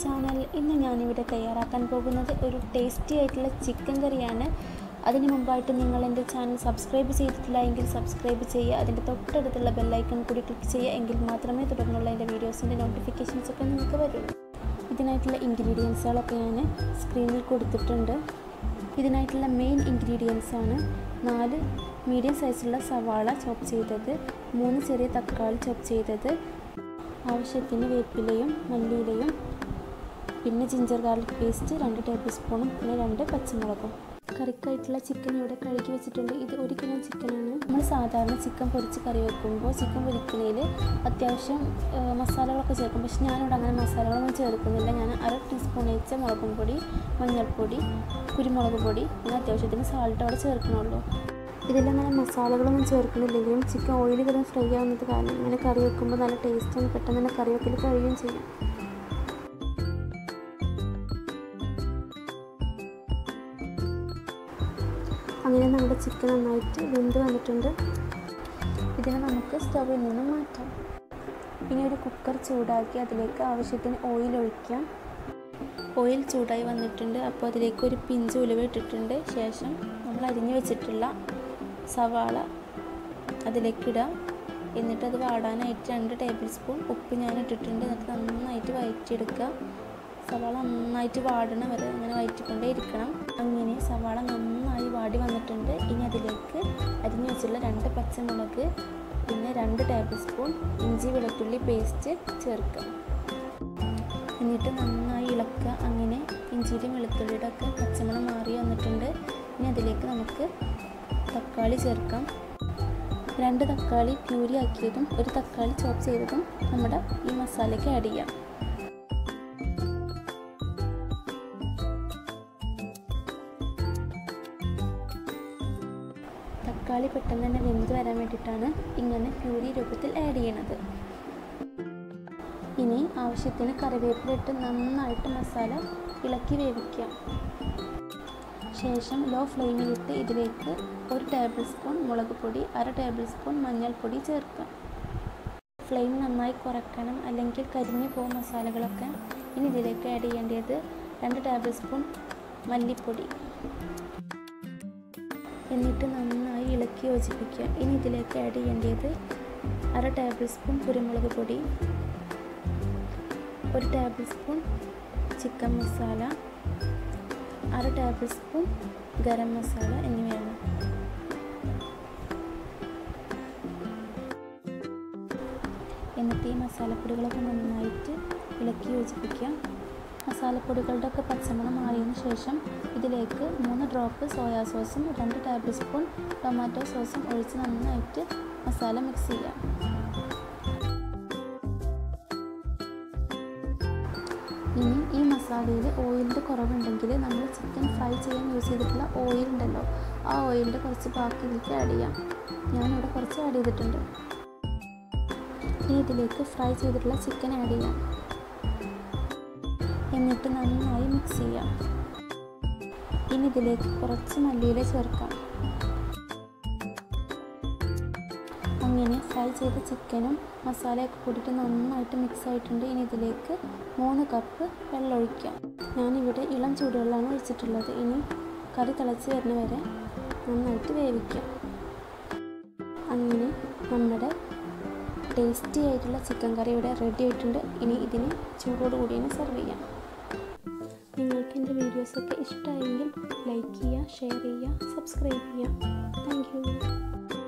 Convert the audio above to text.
channel ഇന്ന് ഞാനിവിടെ തയ്യാറാക്കാൻ പോകുന്നത് ഒരു ടേസ്റ്റി ആയിട്ടുള്ള ചിക്കൻ കറിയാണ് അതിന് മുമ്പായിട്ട് നിങ്ങൾ എൻ്റെ ചാനൽ സബ്സ്ക്രൈബ് ചെയ്തിട്ടില്ല എങ്കിൽ സബ്സ്ക്രൈബ് ചെയ്യുക അതിൻ്റെ തൊട്ടടുത്തുള്ള ബെല്ലൈക്കൺ കൂടി ക്ലിക്ക് ചെയ്യുക എങ്കിൽ മാത്രമേ തുടർന്നുള്ള എൻ്റെ വീഡിയോസിൻ്റെ നോട്ടിഫിക്കേഷൻസ് ഒക്കെ നിങ്ങൾക്ക് വരുള്ളൂ ഇതിനായിട്ടുള്ള ഇൻഗ്രീഡിയൻസുകളൊക്കെ ഞാൻ സ്ക്രീനിൽ കൊടുത്തിട്ടുണ്ട് ഇതിനായിട്ടുള്ള മെയിൻ ഇൻഗ്രീഡിയൻസ് ആണ് നാല് മീഡിയം സൈസുള്ള സവാള ചോപ്പ് ചെയ്തത് മൂന്ന് ചെറിയ തക്കാളി ചോപ്പ് ചെയ്തത് ആവശ്യത്തിന് വേപ്പിലയും മല്ലിയിലയും പിന്നെ ജിഞ്ചർ ഗാർലിക് പേസ്റ്റ് രണ്ട് ടേബിൾ സ്പൂണും പിന്നെ രണ്ട് പച്ചമുളകും കറിക്കായിട്ടുള്ള ചിക്കൻ ഇവിടെ കഴുകി വെച്ചിട്ടുണ്ട് ഇത് ഒരു കിലോ ചിക്കനാണ് നമ്മൾ സാധാരണ ചിക്കൻ പൊരിച്ച് കറി വെക്കുമ്പോൾ ചിക്കൻ പൊരിക്കുന്നതിൽ അത്യാവശ്യം ആ, മസാലകളൊക്കെ ചേർക്കും പക്ഷെ ഞാനിവിടെ അങ്ങനെ മസാലകളൊന്നും ചേർക്കുന്നില്ല ഞാൻ അര ടീസ്പൂൺ വെച്ച മുളകും പൊടി മഞ്ഞൾപ്പൊടി കുരുമുളക് പൊടി പിന്നെ അത്യാവശ്യത്തിന് സാൾട്ട് അവിടെ ചേർക്കണുള്ളൂ ഇതിലങ്ങനെ മസാലകളൊന്നും ചേർക്കുന്നില്ലെങ്കിലും ചിക്കൻ ഓയിൽ കിടന്ന് ഫ്രൈ ആവുന്നത് കാരണം ഇങ്ങനെ കറി വെക്കുമ്പോൾ നല്ല ടേസ്റ്റാണ് പെട്ടെന്ന് തന്നെ കറി വെക്കൽ കഴിയുകയും ചെയ്യും അങ്ങനെ നമ്മുടെ ചിക്കൻ നന്നായിട്ട് വെന്ത് വന്നിട്ടുണ്ട് ഇതിനെ നമുക്ക് സ്റ്റവിൽ നിന്ന് മാറ്റാം ഇനി ഒരു കുക്കർ ചൂടാക്കി അതിലേക്ക് ആവശ്യത്തിന് ഓയിൽ ഒഴിക്കാം ഓയിൽ ചൂടായി വന്നിട്ടുണ്ട് അപ്പോൾ അതിലേക്ക് ഒരു പിഞ്ച് ഉലുവ ഇട്ടിട്ടുണ്ട് ശേഷം നമ്മൾ അരിഞ്ഞു വെച്ചിട്ടുള്ള സവാള അതിലേക്ക് ഇടാം എന്നിട്ട് അത് വാടാനായിട്ട് രണ്ട് ടേബിൾ സ്പൂൺ ഉപ്പ് ഞാൻ ഇട്ടിട്ടുണ്ട് എന്നിട്ട് നന്നായിട്ട് വഴറ്റിയെടുക്കുക സവാള നന്നായിട്ട് വാടണ വരെ അങ്ങനെ വഴറ്റിക്കൊണ്ടേ ഇരിക്കണം അങ്ങനെ സവാള നന്നായി വാടി വന്നിട്ടുണ്ട് ഇനി അതിലേക്ക് അരിഞ്ഞു വെച്ചുള്ള രണ്ട് പച്ചമുളക് പിന്നെ രണ്ട് ടേബിൾ സ്പൂൺ ഇഞ്ചി വെളുത്തുള്ളി പേസ്റ്റ് ചേർക്കുക എന്നിട്ട് നന്നായി ഇളക്കുക അങ്ങനെ ഇഞ്ചിയുടെയും വെളുത്തുള്ളിയുടെ ഒക്കെ പച്ചമണം മാറി വന്നിട്ടുണ്ട് ഇനി അതിലേക്ക് നമുക്ക് തക്കാളി ചേർക്കാം രണ്ട് തക്കാളി പ്യൂരി ആക്കിയതും ഒരു തക്കാളി ചോപ്പ് ചെയ്തതും നമ്മുടെ ഈ മസാലയ്ക്ക് ആഡ് ചെയ്യാം തക്കാളി പെട്ടെന്ന് തന്നെ വെന്ത് വരാൻ വേണ്ടിയിട്ടാണ് ഇങ്ങനെ പ്യൂരി രൂപത്തിൽ ആഡ് ചെയ്യണത് ഇനി ആവശ്യത്തിന് കറിവേപ്പില ഇട്ട് നന്നായിട്ട് മസാല ഇളക്കി വേവിക്കാം ശേഷം ലോ ഫ്ലെയിമിലിട്ട് ഇതിലേക്ക് ഒരു ടേബിൾ സ്പൂൺ മുളക് പൊടി അര ടേബിൾ സ്പൂൺ മഞ്ഞൾപ്പൊടി ചേർക്കാം ഫ്ലെയിം നന്നായി കുറയ്ക്കണം അല്ലെങ്കിൽ കരിഞ്ഞു പോകും മസാലകളൊക്കെ ഇനി ഇതിലേക്ക് ആഡ് ചെയ്യേണ്ടത് രണ്ട് ടേബിൾ സ്പൂൺ മല്ലിപ്പൊടി എന്നിട്ട് നന്നായി ഇളക്കി യോജിപ്പിക്കുക ഇനി ഇതിലേക്ക് ആഡ് ചെയ്യേണ്ടത് അര ടേബിൾ സ്പൂൺ കുരുമുളക് പൊടി ഒരു ടേബിൾ സ്പൂൺ ചിക്കൻ മസാല അര ടേബിൾ സ്പൂൺ ഗരം മസാല എന്നിവയാണ് എന്നിട്ട് ഈ മസാലപ്പൊടികളൊക്കെ നന്നായിട്ട് ഇളക്കി യോജിപ്പിക്കുക മസാലപ്പൊടികളുടെ ഒക്കെ പച്ചമണം മാറിയതിന് ശേഷം ഇതിലേക്ക് മൂന്ന് ഡ്രോപ്പ് സോയാ സോസും രണ്ട് ടേബിൾ സ്പൂൺ ടൊമാറ്റോ സോസും ഒഴിച്ച് നന്നായിട്ട് മസാല മിക്സ് ചെയ്യാം ഇനി ഈ മസാലയിൽ ഓയിലിൻ്റെ കുറവുണ്ടെങ്കിൽ നമ്മൾ ചിക്കൻ ഫ്രൈ ചെയ്യാൻ യൂസ് ചെയ്തിട്ടുള്ള ഓയിൽ ഉണ്ടല്ലോ ആ ഓയിലിൻ്റെ കുറച്ച് ബാക്കി ഇതിലേക്ക് ആഡ് ചെയ്യാം ഞാനിവിടെ കുറച്ച് ആഡ് ചെയ്തിട്ടുണ്ട് ഇനി ഇതിലേക്ക് ഫ്രൈ ചെയ്തിട്ടുള്ള ചിക്കൻ ആഡ് ചെയ്യാം എന്നിട്ട് നന്നായി മിക്സ് ചെയ്യാം ഇനി ഇതിലേക്ക് കുറച്ച് മല്ലിയില ചേർക്കാം അങ്ങനെ ഫ്രൈ ചെയ്ത ചിക്കനും മസാലയൊക്കെ കൂടിയിട്ട് നന്നായിട്ട് മിക്സ് ആയിട്ടുണ്ട് ഇനി ഇതിലേക്ക് മൂന്ന് കപ്പ് വെള്ളം ഒഴിക്കാം ഞാനിവിടെ ഇളം ചൂടുവെള്ളമാണ് ഒഴിച്ചിട്ടുള്ളത് ഇനി കറി തിളച്ച് വരുന്ന വരെ നന്നായിട്ട് വേവിക്കാം അങ്ങനെ നമ്മുടെ ടേസ്റ്റി ആയിട്ടുള്ള ചിക്കൻ കറി ഇവിടെ റെഡി ആയിട്ടുണ്ട് ഇനി ഇതിന് ചൂടോട് കൂടി തന്നെ സെർവ് ചെയ്യാം നിങ്ങൾക്ക് എൻ്റെ വീഡിയോസൊക്കെ ഇഷ്ടമായെങ്കിൽ ലൈക്ക് ചെയ്യുക ഷെയർ ചെയ്യുക സബ്സ്ക്രൈബ് ചെയ്യുക താങ്ക് യു